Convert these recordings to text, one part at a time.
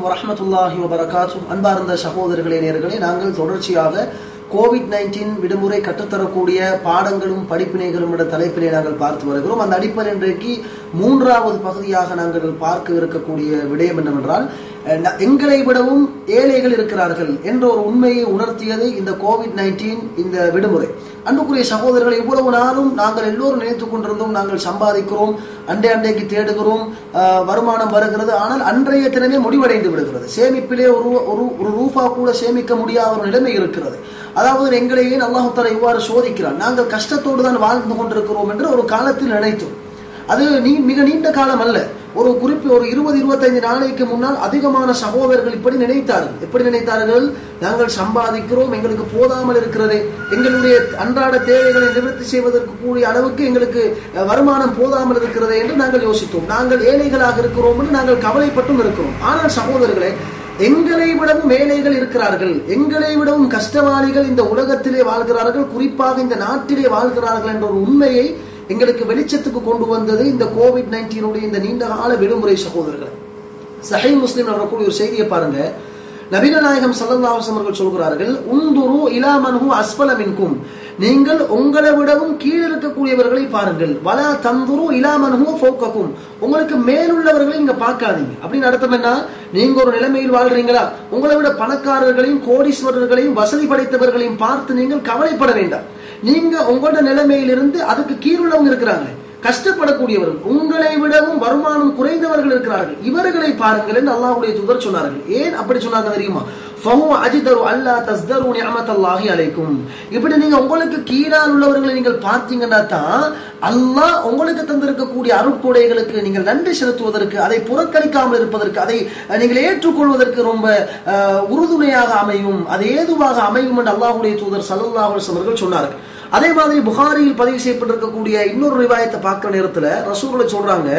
வரஹ்மத்துல்லாஹி வபரகாத்துஹ் அன்பார்ந்த சகோதரர்களே நேர்களே நாங்கள் தொடர்ச்சியாக கோவிட் நைன்டீன் விடுமுறை கற்றுத்தரக்கூடிய பாடங்களும் படிப்பினைகளும் என்ற தலைப்பிலே நாங்கள் பார்த்து வருகிறோம் அந்த அடிப்படை இன்றைக்கு மூன்றாவது பகுதியாக நாங்கள் பார்க்க இருக்கக்கூடிய விடயம் என்னவென்றால் அஹ், ந- எங்களை விடவும் ஏழைகள் இருக்கிறார்கள் என்ற ஒரு உண்மையை உணர்த்தியது இந்த கோவிட் நைன்டீன் இந்த விடுமுறை அன்புக்குரிய சகோதரர்களை இவ்வளவு நாளும் நாங்கள் எல்லோரும் நினைத்துக் கொண்டிருந்தோம் நாங்கள் சம்பாதிக்கிறோம் அண்டை அண்டைக்கு தேடுகிறோம் ஆஹ், வருமானம் வருகிறது ஆனால் அன்றைய தினமே முடிவடைந்து விடுகிறது சேமிப்பிலே ஒரு ஒரு ஒரு ரூபா கூட சேமிக்க முடியாத ஒரு நிலைமை இருக்கிறது அதாவது எங்களையே அல்லாஹு தஆலா இவ்வாறு சோதிக்கிறான் நாங்கள் கஷ்டத்தோடு தான் வாழ்ந்து கொண்டிருக்கிறோம் என்று ஒரு காலத்தில் நினைத்தோம் அது நீ மிக நீண்ட காலம் அல்ல ஒரு குறிப்பு ஒரு இருபது இருபத்தைந்து நாளைக்கு முன்னால் அதிகமான சகோதரர்கள் இப்படி நினைத்தார்கள் எப்படி நினைத்தார்கள் நாங்கள் சம்பாதிக்கிறோம் எங்களுக்கு போதாமல் இருக்கிறது எங்களுடைய அன்றாட தேவைகளை நிவர்த்தி செய்வதற்கு கூடிய அளவுக்கு எங்களுக்கு அஹ், வருமானம் போதாமல் இருக்கிறது என்று நாங்கள் யோசித்தோம் நாங்கள் ஏழைகளாக இருக்கிறோம் என்று நாங்கள் கவலைப்பட்டும் இருக்கிறோம் ஆனால் சகோதரர்களே எங்களை விடவும் ஏழைகள் இருக்கிறார்கள் எங்களை விடவும் கஷ்டவாளிகள் இந்த உலகத்திலே வாழ்கிறார்கள் குறிப்பாக இந்த நாட்டிலே வாழ்கிறார்கள் என்ற ஒரு உண்மையை எங்களுக்கு வெளிச்சத்துக்கு கொண்டு வந்தது இந்த கோவிட் நைன்டீனுடைய இந்த நீண்ட கால விடுமுறை சகோதரர்கள் சஹை முஸ்லிம் வரக்கூடிய ஒரு செய்தியை பாருங்க நபிகள் நாயகம் ஸல்லல்லாஹு அலைஹி வஸல்லம் அவர்கள் சொல்கிறார்கள் உந்துரு இலா மன்ஹு அஸ்ஃபல மின்கும் நீங்கள் உங்களை விடவும் கீழ் இருக்கக்கூடியவர்களை பாருங்கள் வலா தந்துரு இலா மன்ஹு ஃபௌகக்கும் உங்களுக்கு மேலுள்ளவர்களை நீங்க பார்க்காதீங்க அப்படின்னு அர்த்தம் என்ன நீங்க ஒரு நிலைமையில் வாழ்றீங்களா உங்களை விட பணக்காரர்களையும் கோடீஸ்வரர்களையும் வசதி படைத்தவர்களையும் பார்த்து நீங்கள் கவலைப்பட வேண்டாம் நீங்க உங்களோட நிலைமையிலிருந்து அதுக்கு கீழுள்ளவங்க இருக்கிறாங்க கஷ்டப்படக்கூடியவர்கள் உங்களை விடவும் வருமானம் குறைந்தவர்கள் இருக்கிறார்கள் இவர்களை பாருங்கள் என்று அல்லாஹ்வுடைய தூதர் சொன்னார்கள் ஏன் அப்படி சொன்னாங்க தெரியுமா ஃபஹுவ அஜிதரு அல்லா தஸ்தரு நிஅமத்தல்லாஹி அலைக்கும் இப்படி நீங்க உங்களுக்கு கீழால் உள்ளவர்களை நீங்கள் பார்த்தீங்கன்னா தான் அல்லாஹ் உங்களுக்கு தந்திருக்கக்கூடிய அருட்கொடைகளுக்கு நீங்கள் நன்றி செலுத்துவதற்கு அதை புறக்கணிக்காமல் இருப்பதற்கு அதை அஹ், நீங்கள் ஏற்றுக்கொள்வதற்கு ரொம்ப அஹ், உறுதுணையாக அமையும் அது ஏதுவாக அமையும் என்று அல்லாஹ்வுடைய தூதர் ஸல்லல்லாஹு அலைஹி வஸல்லம் அவர்கள் சொன்னார்கள் அதே மாதிரி புகாரியில் பதிவு செய்யப்பட்டிருக்கக்கூடிய இன்னொரு ரிவாயத்தை பார்க்கிற நேரத்துல ரசூலுல்லாஹி சொல்றாங்க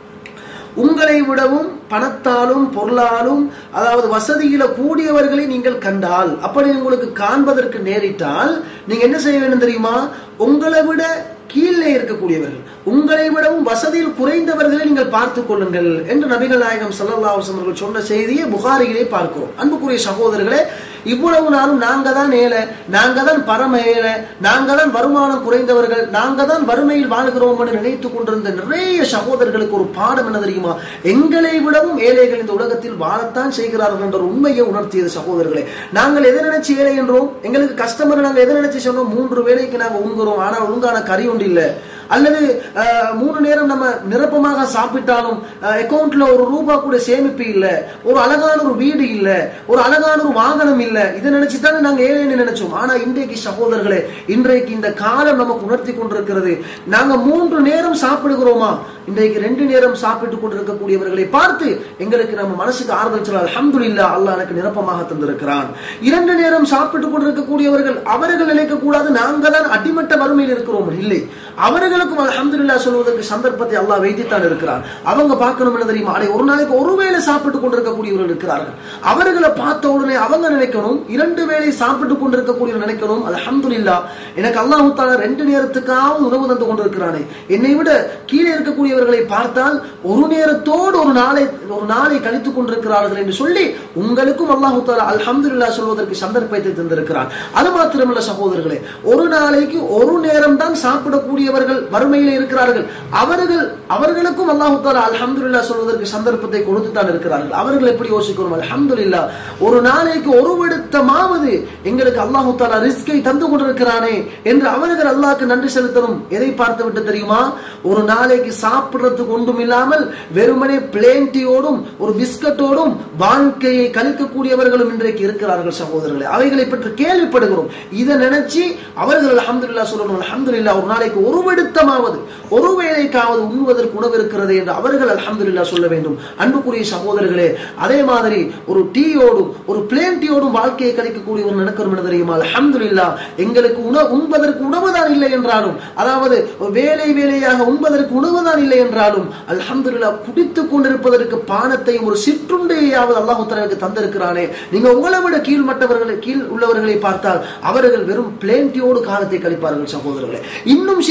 உங்களை விடவும் பணத்தாலும் பொருளாலும் அதாவது வசதியில கூடியவர்களை நீங்கள் கண்டால் அப்படி உங்களுக்கு காண்பதற்கு நேரிட்டால் நீங்க என்ன செய்ய வேண்டும் தெரியுமா உங்களை விட கீழே இருக்கக்கூடியவர்கள் உங்களை விடவும் வசதியில் குறைந்தவர்களை நீங்கள் பார்த்துக் கொள்ளுங்கள் என்று நபிகள் நாயகம் ஸல்லல்லாஹு அலைஹி வஸல்லம் அவர்கள் சொன்ன செய்தியை புகாரியிலே பார்க்கிறோம் அன்புக்குரிய சகோதரர்களே இவ்வளவு நாளும் நாங்க தான் ஏழை நாங்க தான் பரம ஏழை நாங்க தான் வருமானம் குறைந்தவர்கள் நாங்க தான் வறுமையில் வாழ்கிறோம் என்று நினைத்துக் கொண்டிருந்த நிறைய சகோதரர்களுக்கு ஒரு பாடம் என்ன தெரியுமா எங்களை விடவும் ஏழைகள் இந்த உலகத்தில் வாழத்தான் செய்கிறார்கள் என்ற ஒரு உண்மையை உணர்த்தியது சகோதரர்களே நாங்கள் எதை நினைச்சு ஏழை என்றோம் எங்களுக்கு கஸ்டமர் நாங்கள் எதை நினைச்சு சொன்னோம் மூன்று வேளைக்கு நாங்கள் உண்கிறோம் ஆனால் ஒழுங்கான கறி ஒன்று இல்லை அல்லது அஹ், மூணு நேரம் நம்ம நிரப்பமாக சாப்பிட்டாலும் அக்கௌண்ட்ல ஒரு ரூபா கூட சேமிப்பு இல்ல ஒரு அழகான ஒரு வீடு இல்ல ஒரு அழகான ஒரு வாகனம் இல்ல இதை நினைச்சு தானே நாங்க ஏழைன்னு நினைச்சோம் ஆனா இன்றைக்கு சகோதரர்களே இன்றைக்கு இந்த காலம் நமக்கு உணர்த்தி கொண்டிருக்கிறது நாங்க மூன்று நேரம் சாப்பிடுகிறோமா இன்றைக்கு ரெண்டு நேரம் சாப்பிட்டு கொண்டிருக்கக்கூடியவர்களை பார்த்து எங்களுக்கு நம்ம மனசுக்கு ஆறுதல் சொல்ல அல்ஹம்துலில்லா அல்லாஹ் எனக்கு நிரப்பமாக தந்திருக்கிறான் இரண்டு நேரம் சாப்பிட்டு கொண்டிருக்கக்கூடியவர்கள் அவர்கள் நினைக்க கூடாது நாங்க தான் அடிமட்ட வறுமையில் இருக்கிறோம் இல்லை அவர்களுக்கும் அல்ஹம்துலில்லா சொல்வதற்கு சந்தர்ப்பத்தை அல்லாஹ் வைத்துத்தான் இருக்கிறான் அவங்க பார்க்கணும் என்ன தெரியுமா அடே ஒரு நாளைக்கு ஒரு வேளை சாப்பிட்டு கொண்டிருக்கக்கூடியவர்கள் இருக்கிறார்கள் அவர்களை பார்த்த உடனே அவங்க நினைக்கணும் இரண்டு வேளை சாப்பிட்டு கொண்டிருக்கக்கூடியவர்கள் நினைக்கணும் அல்ஹம்துலில்லா எனக்கு அல்லாஹ் தாலா ரெண்டு நேரத்துக்காவது உணவு தந்து கொண்டிருக்கிறானே என்னை விட கீழே இருக்கக்கூடியவர்களை பார்த்தால் ஒரு நேரத்தோடு ஒரு நாளை ஒரு நாளை கழித்துக் கொண்டிருக்கிறார்கள் என்று சொல்லி உங்களுக்கும் அல்லாஹு தாலா அல்ஹம்துலில்லா சொல்வதற்கு சந்தர்ப்பத்தை தந்திருக்கிறான் அது மாத்திரமல்ல சகோதரர்களே ஒரு நாளைக்கு ஒரு நேரம் தான் சாப்பிடக்கூடியவர்கள் வறுமையில் இருக்கிறார்கள் அவர்கள் அவர்களுக்கும் அல்லாஹு தாலா அல்ஹம்துலில்லா சொல்வதற்கு சந்தர்ப்பத்தை கொடுத்து தான் இருக்கிறார்கள் அவர்கள் எப்படி யோசிக்கிறோம் அல்ஹம்துலில்லா ஒரு நாளைக்கு ஒரு விடுத்தமாவது எங்களுக்கு அல்லாஹு தாலா ரிஸ்கை தந்து கொண்டிருக்கிறானே என்று அவர்கள் அல்லாஹ்க்கு நன்றி செலுத்தணும் எதை பார்த்து விட்டு தெரியுமா ஒரு நாளைக்கு சாப்பிடுறதுக்கு ஒன்றும் இல்லாமல் வெறுமனே பிளேன்டியோடும் ஒரு பிஸ்கட்டோடும் வாழ்க்கையை கழிக்கக்கூடியவர்களும் இன்றைக்கு இருக்கிறார்கள் சகோதரர்களே அவைகளை பற்றி கேள்விப்படுகிறோம் இதை நினைச்சு அவர்கள் அல்ஹம்துலில்லாஹ் சொல்லணும் அல்ஹம்துலில்லாஹ் ஒரு நாளைக்கு ஒரு விடுத்தமாவது ஒரு வேளைக்காவது உண்ணுவதற்கு உணவு இருக்கிறது என்று அவர்கள் அல்ஹம்துலில்லாஹ் சொல்ல வேண்டும் அன்புக்குரிய சகோதரர்களே அதே மாதிரி ஒரு டீயோடும் ஒரு பிளேன் டீயோடும் வாழ்க்கையை கழிக்கக்கூடிய ஒரு நடக்கணும் என்ன தெரியுமா அல்ஹம்துலில்லாஹ் எங்களுக்கு உணவு உண்பதற்கு உணவுதான் இல்லை என்றாலும் அதாவது வேலை வேலையாக உண்பதற்கு உணவுதான் இல்லை என்றாலும் அல்ஹம்துலில்லாஹ் குடித்துக் கொண்டிருப்பதற்கு பானத்தையும் ஒரு சிற்றுண்டையாவது அல்லாஹ் உத்தரவுக்கு தந்திருக்கிறானே நீங்க உங்களை விட கீழ் மட்டவர்களை கீழ் உள்ளவர்களை பார்த்தால் அவர்கள் வெறும் பிளேன்டியோடு காலத்தை கழிப்பார்கள் சகோதரர்களே இன்னும் சில அதை விட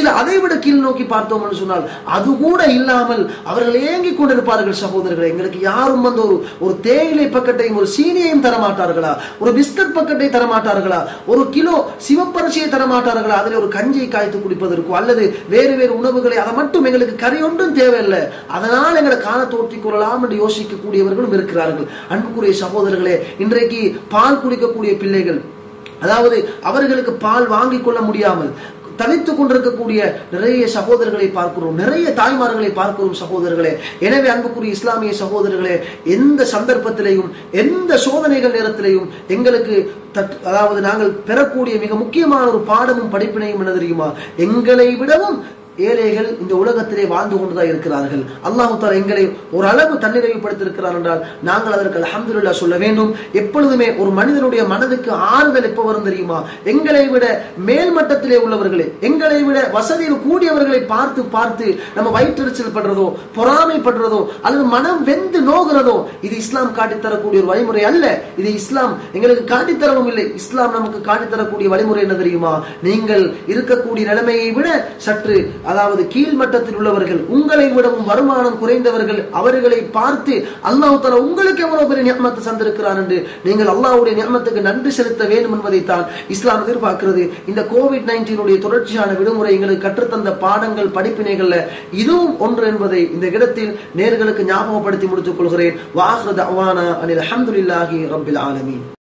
விட கீழ் நோக்கி பார்த்தோம் என்று சொன்னால் அது கூட இல்லாமல் அவர்கள் ஏங்கிக் கொண்டிருப்பார்கள் சகோதரர்களே எங்களுக்கு யாரும் வந்து ஒரு ஒரு தேயிலை பக்கெட்டையும் ஒரு சீனியையும் தர மாட்டார்களா ஒரு பிஸ்கட் பக்கெட்டை தர மாட்டார்களா ஒரு கிலோ சிவப்பரிசியை தர மாட்டார்களா அதில் ஒரு கஞ்சியை காய்த்து குடிப்பதற்கோ அல்லது வேறு வேறு உணவுகளை அதை மட்டும் எங்களுக்கு கறி ஒன்றும் தேவையில்லை அதனால் எங்களை காண தோற்றிக் கொள்ளலாம் என்று யோசிக்கக்கூடியவர்களும் இருக்கிறார்கள் அன்புக்குரிய சகோதரர்களே இன்றைக்கு பால் குடிக்கக்கூடிய பிள்ளைகள் அதாவது அவர்களுக்கு பால் வாங்கிக் கொள்ள முடியாமல் தவித்துக் கொண்டிருக்கக்கூடிய நிறைய சகோதரர்களை பார்க்கிறோம் நிறைய தாய்மார்களை பார்க்கிறோம் சகோதரர்களே எனவே அன்புக்குரிய இஸ்லாமிய சகோதரர்களே எந்த சந்தர்ப்பத்திலையும் எந்த சோதனைகள் நேரத்திலையும் எங்களுக்கு தட் அதாவது நாங்கள் பெறக்கூடிய மிக முக்கியமான ஒரு பாடமும் படிப்பினையும் என்ன தெரியுமா எங்களை விடவும் ஏழைகள் இந்த உலகத்திலே வாழ்ந்து கொண்டுதான் இருக்கிறார்கள் அல்லாஹு தாலா எங்களை ஒரு அளவு தன்னிறைவுபடுத்தியிருக்கிறார் என்றால் நாங்கள் அதற்கு அல்ஹம்துலில்லாஹ் சொல்ல வேண்டும் எப்பொழுதுமே ஒரு மனிதனுடைய மனதுக்கு ஆறுதல் எப்ப வரும் தெரியுமா எங்களை விட மேல் மட்டத்திலே உள்ளவர்களே எங்களை விட வசதியில் கூடியவர்களை பார்த்து பார்த்து நம்ம வயிற்றெரிச்சல் படுறதோ பொறாமைப்படுறதோ அல்லது மனம் வெந்து நோகிறதோ இது இஸ்லாம் காட்டித் தரக்கூடிய ஒரு வழிமுறை அல்ல இது இஸ்லாம் எங்களுக்கு காட்டித் தரவும் இல்லை இஸ்லாம் நமக்கு காட்டித் தரக்கூடிய வழிமுறை என்ன தெரியுமா நீங்கள் இருக்கக்கூடிய நிலைமையை விட சற்று அதாவது கீழ்மட்டத்தில் உள்ளவர்கள் உங்களை விடவும் வருமானம் குறைந்தவர்கள் அவர்களை பார்த்து அல்லாஹ் தஆலா உங்களுக்கு எவ்வளவு பெரிய நியமத்தை சந்திருக்கிறார் என்று நீங்கள் அல்லாஹ்வுடைய நியமத்துக்கு நன்றி செலுத்த வேண்டும் என்பதைத்தான் இஸ்லாம் எதிர்பார்க்கிறது இந்த கோவிட் நைன்டீனுடைய தொடர்ச்சியான விடுமுறை எங்களுக்கு கற்றுத்தந்த பாடங்கள் படிப்பினைகள்ல இதுவும் ஒன்று என்பதை இந்த இடத்தில் நேர்களுக்கு ஞாபகப்படுத்தி முடித்துக் கொள்கிறேன் வாஹ்ரத் அவானா அனில் அஹமதுல்லாஹி ரபில் ஆலமீன்